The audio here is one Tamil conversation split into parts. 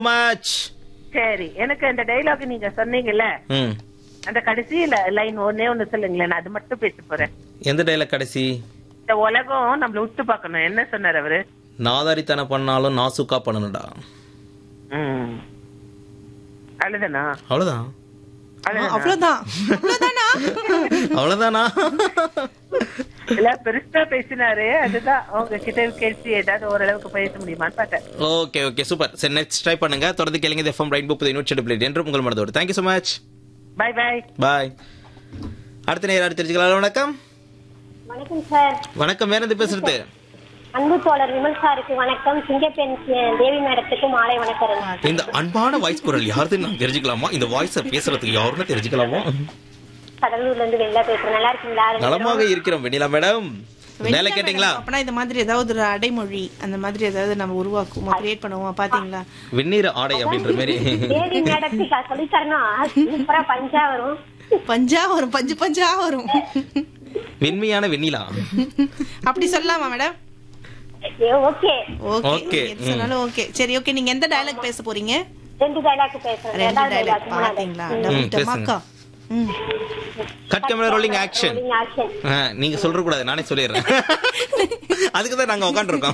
மச் சரி எனக்கு அந்த டைலாக் நீங்க சொன்னீங்கல்ல ம் அந்த கடைசி லைன் ஒன்னே ஒண்ணு சொல்லுங்களேன் நான் அது மட்டும் பேச போறேன் எந்த டைலாக் கடைசி இந்த உலகம் நம்மள உத்து பார்க்கணும் என்ன சொன்னார் அவரு நாதாரித்தனம் பண்ணாலும் நாசுக்கா பண்ணணும்டா ம். அழுதனா அவ்வளவுதான் அழுதனா? அவ்வளவுதான் அவ்வளவுதானா அவ்வளவுதானா இல்ல பெருசா பேசினாரு அதுதான் அவங்க கிட்ட கேட்டு ஏதாவது ஓரளவுக்கு பேச முடியுமான்னு பார்த்தேன் ஓகே ஓகே சூப்பர் சரி நெக்ஸ்ட் ட்ரை பண்ணுங்க தொடர்ந்து கேளுங்க எஃப்எம் ரைட் புக் நூற்றி பிளேட் என்று உங்கள் மனதோடு thank you so much bye bye bye அடுத்த நேரம் அடுத்து தெரிஞ்சுக்கலாம் வணக்கம் வணக்கம் சார் வணக்கம் வேற எது பேசுறது அன்பு தோழர் விமல் சாருக்கு வணக்கம் சிங்கப்பெண் அஹ், தேவி மேடத்துக்கு மாலை வணக்கம் இந்த அன்பான வாய்ஸ் குரல் யாருன்னு நான் தெரிஞ்சுக்கலாமா இந்த வாய்ஸ பேசுறதுக்கு யாருன்னு தெரிஞ்சுக்கலாமா கடலூர்ல இருந்து வெளில பேசுறேன் நல்லா இருக்கீங்களா ரெண்டு நலமாக பேரும்? இருக்கிறோம் வெண்ணிலா மேடம் வேலை கேட்டீங்களா அப்பனா இந்த மாதிரி ஏதாவது ஒரு அடைமொழி அந்த மாதிரி ஏதாவது நம்ம உருவாக்குவோம் கிரியேட் பண்ணுவோம் பாத்தீங்களா வெந்நீர் ஆடை அப்படின்ற மாதிரி தேவி மேடத்துக்கு சொல்லி தரணும் சூப்பரா பஞ்சா வரும் பஞ்சா வரும் பஞ்சு பஞ்சா வரும் வெண்மையான வெண்ணிலா அப்படி சொல்லலாமா மேடம் ஏ ஓகே ஓகே Okay, எது சொன்னாலும் ஓகே சரி ஓகே நீங்க எந்த டயலாக் பேச போறீங்க ரெண்டு டைலாக் பேசுறேன் ரெண்டு ரெண்டாவது டயலாக் டைலாக் பாத்தீங்களா ம், டபுள் பேசுங்க. டமாக்கா ம் cut camera rolling action action நீங்க சொல்ற கூடாது நானே சொல்லிடுறேன் அதுக்கு தான் நாங்க உட்காந்துருக்கோம்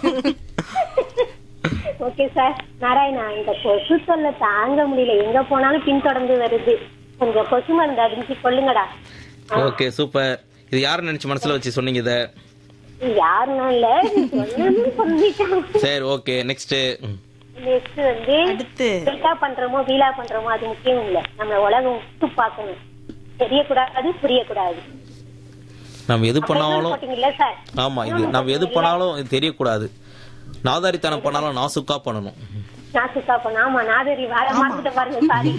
ஓகே சார் நாராயணா இந்த கொசு தொல்லை தாங்க முடியல எங்க போனாலும் பின்தொடர்ந்து வருது கொஞ்சம் கொசு மருந்து அடிஞ்சு கொள்ளுங்கடா ஓகே சூப்பர் இது யாரு நினைச்சு மனசுல வச்சு சொன்னீங்க இத யாருன்னா இல்ல சொன்னதுன்னு சொல்லிட்டாங்க சரி ஓகே நெக்ஸ்ட் நெக்ஸ்ட் வந்து அடுத்து பெருசா பண்றோமோ வீலா பண்றோமோ அது முக்கியம் இல்ல நம்ம உலகம் உத்து பார்க்கணும் தெரியக்கூடாது புரியக்கூடாது நம்ம எது பண்ணாலும் போட்டீங்கல்ல சார் ஆமா இது நம்ம எது பண்ணாலும் இது தெரியக்கூடாது நாதாரித்தனம் பண்ணாலும் நாசுக்கா பண்ணணும் நாசுக்கா பண்ண ஆமா நாதரி வேற மறந்துட்ட பாருங்க சாரி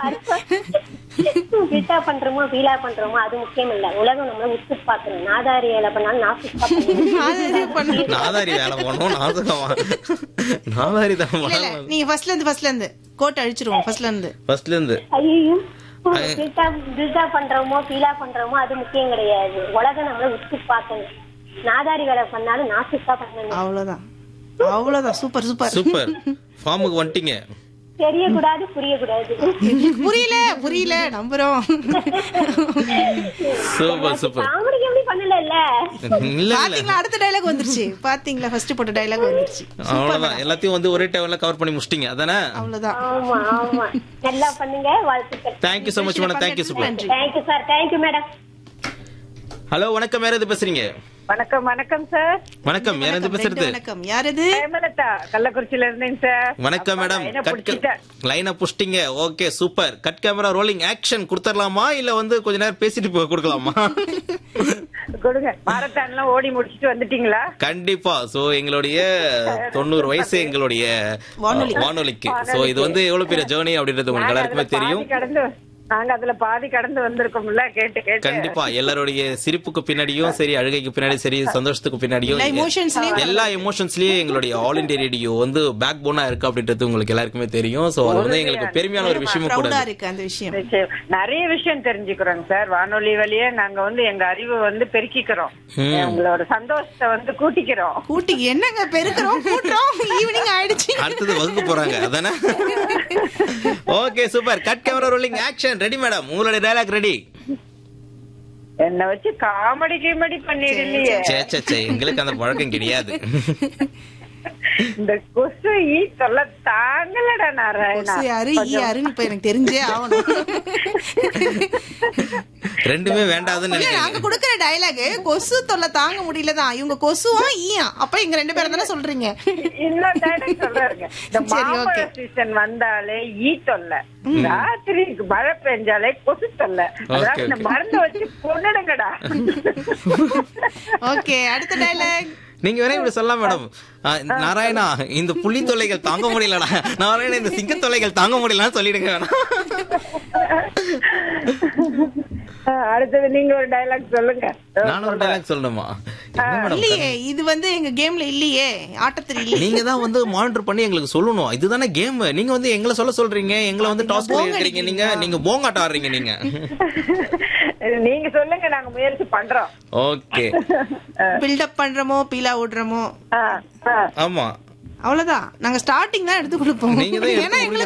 பெருசா பண்றோமோ வீலா பண்றோமோ அது முக்கியம் இல்ல உலகம் நம்மள உத்து பார்க்கணும் நாதாரி வேலை பண்ணாலும் நாசுக்கா பண்ணணும் நாதாரி வேலை பண்ணணும் நாசுக்கமா நாதாரித்தனம் இல்ல இல்ல பண்ணாலும் நீங்க ஃபர்ஸ்ட்ல இருந்து ஃபர்ஸ்ட்ல இருந்து கோட் அழிச்சிருவோம் ஃபர்ஸ்ட்ல இருந்து ஃபர்ஸ்ட்ல இருந்து ஐயோ பில்டா பண்றோமோ ஃபீலா பண்றோமோ அது முக்கியம் கிடையாது உலகம் நம்மள உத்து பார்க்கணும் நாதாரி வேலை பண்ணாலும் நாசுக்கா பண்ணணும் அவ்வளவுதான் அவ்வளவுதான் சூப்பர் சூப்பர் சூப்பர் ஃபார்முக்கு வந்துட்டீங்க தெரியக்கூடாது புரியக்கூடாது புரியல புரியல நம்புறோம் சூப்பர் சூப்பர் காமெடி எப்படி பண்ணல இல்ல இல்ல இல்ல பாத்தீங்களா அடுத்த டைலாக் வந்துருச்சு பாத்தீங்களா ஃபர்ஸ்ட் போட்ட டைலாக் வந்துருச்சு அவ்வளவுதான் எல்லாத்தையும் வந்து ஒரே டைம்ல கவர் பண்ணி முடிச்சிட்டீங்க அதானே அவ்வளவுதான் ஆமா ஆமா நல்லா பண்ணுங்க வாழ்த்துக்கள் thank you so much madam thank you super நன்றி thank you sir thank you madam hello வணக்கம் வேற எது பேசுறீங்க வணக்கம் வணக்கம் சார் வணக்கம் வேற எது வணக்கம், பேசுறது ரெண்டு வணக்கம் யார் இது ஹேமலதா கள்ளக்குறிச்சியில இருந்தேங்க சார் வணக்கம் மேடம் லைனை கட் பிடிச்சிட்டேன். லைனை புஷ்டிங்க okay super cut camera rolling action கொடுத்துடலாமா இல்ல வந்து கொஞ்ச நேரம் பேசிட்டு போய் கொடுக்கலாமா கொடுங்க மாரத்தான் எல்லாம் ஓடி முடிச்சிட்டு வந்துட்டீங்களா கண்டிப்பா சோ எங்களுடைய தொண்ணூறு வயசு எங்களுடைய வானொலி. அஹ், வானொலிக்கு சோ இது வந்து எவ்வளவு பெரிய ஜேர்னி அப்படின்றது உங்களுக்கு நாங்க எல்லாருக்குமே அதுல தெரியும் பாதி கடந்து நாங்க அதுல பாதி கடந்து வந்திருக்கோம்ல கேட்டு கேட்டு கண்டிப்பா எல்லாருடைய சிரிப்புக்கு பின்னாடியும் சரி அழுகைக்கு பின்னாடி சரி சந்தோஷத்துக்கு பின்னாடியும் எல்லா emotionsலயும் எல்லா எமோஷன்ஸ்லயும் எங்களுடைய ஆல் இண்டியா ரேடியோ வந்து பேக் போனா இருக்கு அப்படின்றது உங்களுக்கு எல்லாருக்குமே தெரியும் சோ அது வந்து எங்களுக்கு பெருமையான ஒரு விஷயமும் கூட ப்ரௌடா இருக்கு அந்த விஷயம் நிச்சயம். நிறைய விஷயம் தெரிஞ்சுக்கிறோம் சார் வானொலி வழியே நாங்க வந்து எங்க அறிவை வந்து பெருக்கிக்கிறோம் ம். உங்களோட சந்தோஷத்தை வந்து கூட்டிக்கிறோம் கூட்டி என்னங்க பெருக்கிறோம் கூட்டுறோம் ஈவினிங் ஆயிடுச்சு அடுத்தது வகுக்க போறாங்க அதானே okay super cut camera rolling action ready madam உங்களுடைய டயலாக் ரெடி என்ன வச்சு காமெடி கிமெடி பண்ணிடலையே சே சே சே எங்களுக்கு அந்த பழக்கம் கிடையாது இந்த கொசு ஈ சொல்ல தாங்கலடா நாராயணா கொசு யாரு ஈ யாருன்னு இப்ப எனக்கு தெரிஞ்சே ஆகணும் ரெண்டுமே வேண்டாதுன்னு இல்ல, நினைக்கிறேன் நாங்க குடுக்கற டயலாக் கொசு தொல்லை தாங்க முடியலதான் இவங்க கொசுவா ஈயா அப்ப இங்க ரெண்டு பேரும் தானே சொல்றீங்க இன்னொரு dialogue சொல்றாருங்க இந்த சரி, மாம்பழ okay. சீசன் வந்தாலே ஈ தொல்லை ராத்திரி மழை பெஞ்சாலே கொசு தொல்லை அதாவது இந்த okay. மருந்து வச்சு கொண்டுடுங்கடா ஓகே அடுத்த டயலாக் நீங்க வேணா இப்படி சொல்லலாம் மேடம் நாராயணா இந்த புலி தொல்லைகள் தாங்க முடியலடா நாராயணா இந்த சிங்க தொல்லைகள் தாங்க முடியலன்னு சொல்லிடுங்க வேணாம் அடுத்தது நீங்க ஒரு டைலாக் சொல்லுங்க நானும் ஒரு டைலாக் சொல்லணுமா என்ன மேடம் இல்லையே இது வந்து எங்க கேம்ல இல்லையே ஆட்டத்தில் இல்லையே நீங்க தான் வந்து மானிட்டர் பண்ணி எங்களுக்கு சொல்லணும் இதுதானே கேம் நீங்க வந்து எங்களை சொல்ல சொல்றீங்க எங்களை வந்து டாஸ்க் போங்க எடுக்கிறீங்க நீங்க நீங்க போங்காட்டம் ஆடுறீங்க நீங்க நீங்க சொல்லுங்க நாங்க முயற்சி பண்றோம் ஓகே பில்டப் பண்றோமோ பீலா விடுறோமோ ஆ, ஆ. ஆமா அவ்வளவுதான் நாங்க ஸ்டார்டிங் தான் எடுத்து கொடுப்போம் நீங்க தான் எடுத்து ஏன்னா எங்களுக்கு